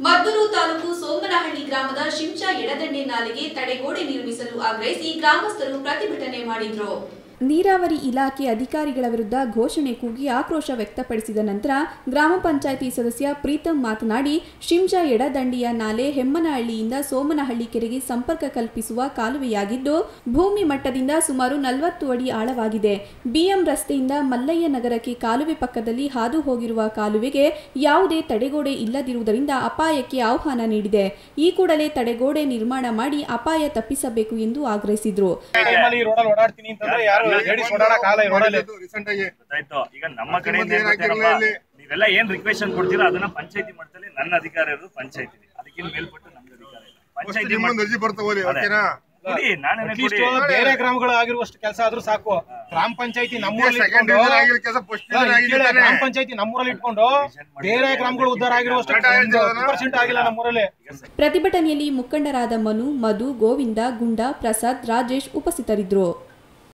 ಮದ್ದೂರು ತಾಲೂಕು ಸೋಮನಹಳ್ಳಿ ಗ್ರಾಮದ ಶಿಂಚಾ ಎಡದಂಡೆ ನಾಲೆಗೆ ತಡೆಗೋಡೆ ನಿರ್ಮಿಸಲು ಆಗ್ರಹಿಸಿ ಗ್ರಾಮಸ್ಥರು ಪ್ರತಿಭಟನೆ ಮಾಡಿದ್ರು ನೀರಾವರಿ ಇಲಾಖೆ ಅಧಿಕಾರಿಗಳ ವಿರುದ್ಧ ಘೋಷಣೆ ಕೂಗಿ ಆಕ್ರೋಶ ವ್ಯಕ್ತಪಡಿಸಿದ ನಂತರ ಗ್ರಾಮ ಪಂಚಾಯಿತಿ ಸದಸ್ಯ ಪ್ರೀತಂ ಮಾತನಾಡಿ ಶಿಂಜ ಎಡದಂಡಿಯ ನಾಲೆ ಹೆಮ್ಮನಹಳ್ಳಿಯಿಂದ ಸೋಮನಹಳ್ಳಿ ಕೆರೆಗೆ ಸಂಪರ್ಕ ಕಲ್ಪಿಸುವ ಕಾಲುವೆಯಾಗಿದ್ದು ಭೂಮಿ ಮಟ್ಟದಿಂದ ಸುಮಾರು ನಲವತ್ತು ಅಡಿ ಆಳವಾಗಿದೆ ಬಿಎಂ ರಸ್ತೆಯಿಂದ ಮಲ್ಲಯ್ಯ ನಗರಕ್ಕೆ ಕಾಲುವೆ ಪಕ್ಕದಲ್ಲಿ ಹಾದು ಹೋಗಿರುವ ಕಾಲುವೆಗೆ ಯಾವುದೇ ತಡೆಗೋಡೆ ಇಲ್ಲದಿರುವುದರಿಂದ ಅಪಾಯಕ್ಕೆ ಆಹ್ವಾನ ನೀಡಿದೆ ಈ ಕೂಡಲೇ ತಡೆಗೋಡೆ ನಿರ್ಮಾಣ ಮಾಡಿ ಅಪಾಯ ತಪ್ಪಿಸಬೇಕು ಎಂದು ಆಗ್ರಹಿಸಿದರು ಟೈಮಲ್ಲಿ ಈ ರೋಡಲ್ಲಿ ಓಡಾಡ್ತೀನಿ ಅಂತಂದ್ರೆ ಯಾರು ಲೇಡೀಸ್ ಓಡಾಡಕ್ ಆಗಲ್ಲ ಈ ರೋಡಲ್ಲಿ ರೀಸೆಂಟ್ ಆಗಿ ಗೊತ್ತಾಯ್ತು ಈಗ ನಮ್ಮ ಕಡೆಯಿಂದ ಮತ್ತೆ ಏನ್ ಏನಾಗಿರಲ್ಲ ಗೊತ್ತೇನಪ್ಪ? ಇಲ್ಲಿ. ನೀವೆಲ್ಲ ಏನ್ ರಿಕ್ವೆಷನ್ ಕೊಡ್ತೀರಾ ಅದನ್ನ ಪಂಚಾಯತಿ ಮಟ್ಟದಲ್ಲಿ ನನ್ನ ಅಧಿಕಾರ ಇರೋದು ಪಂಚಾಯತಿ ಅದಕ್ಕಿಂತ ಮೇಲ್ಪಟ್ಟು ನಮ್ದು ಅಧಿಕಾರ ಇಲ್ಲ ಪಂಚಾಯತಿ ನಿಮ್ಮೊಂದು ಅರ್ಜಿ ಬರ್ತಾ ಹೋಗಿ ಅದೇ. ಓಕೆನಾ ಕೊಡಿ ನಾನೇ ಅಟ್ಲೀಸ್ಟ್ ಕೊಡಿ ಬೇರೆ ಗ್ರಾಮಗಳು ಆಗಿರುವಷ್ಟು ಕೆಲಸ ಆದ್ರೂ ಸಾಕು ಗ್ರಾಮ ಪಂಚಾಯತಿ ನಮ್ಮೂರಲ್ಲಿ ಸೆಕೆಂಡ್ ಇಟ್ಕೊಂಡು ಡಿವಿಷನ್ ಆಗಿರೋ ಕೆಲಸ ಫಸ್ಟ್ ಅಲ್ಲ, ಡಿವಿಷನ್ ಇಲ್ಲಿ ಆಗಿದ್ದಾನೆ ಗ್ರಾಮ ಪಂಚಾಯತಿ ನಮ್ಮೂರಲ್ಲಿ ಇಟ್ಕೊಂಡು ಬೇರೆ ಗ್ರಾಮಗಳು ಉದ್ಧಾರ ಆಗಿರುವಷ್ಟು ಪರ್ಸೆಂಟ್ ಆಗಿಲ್ಲ ನಮ್ಮೂರಲ್ಲಿ ಪ್ರತಿಭಟನೆಯಲ್ಲಿ ಮುಖಂಡರಾದ ಮನು ಮಧು ಗೋವಿಂದ ಗುಂಡ ಪ್ರಸಾದ್ ರಾಜೇಶ್ ಉಪಸ್ಥಿತರಿದ್ದರು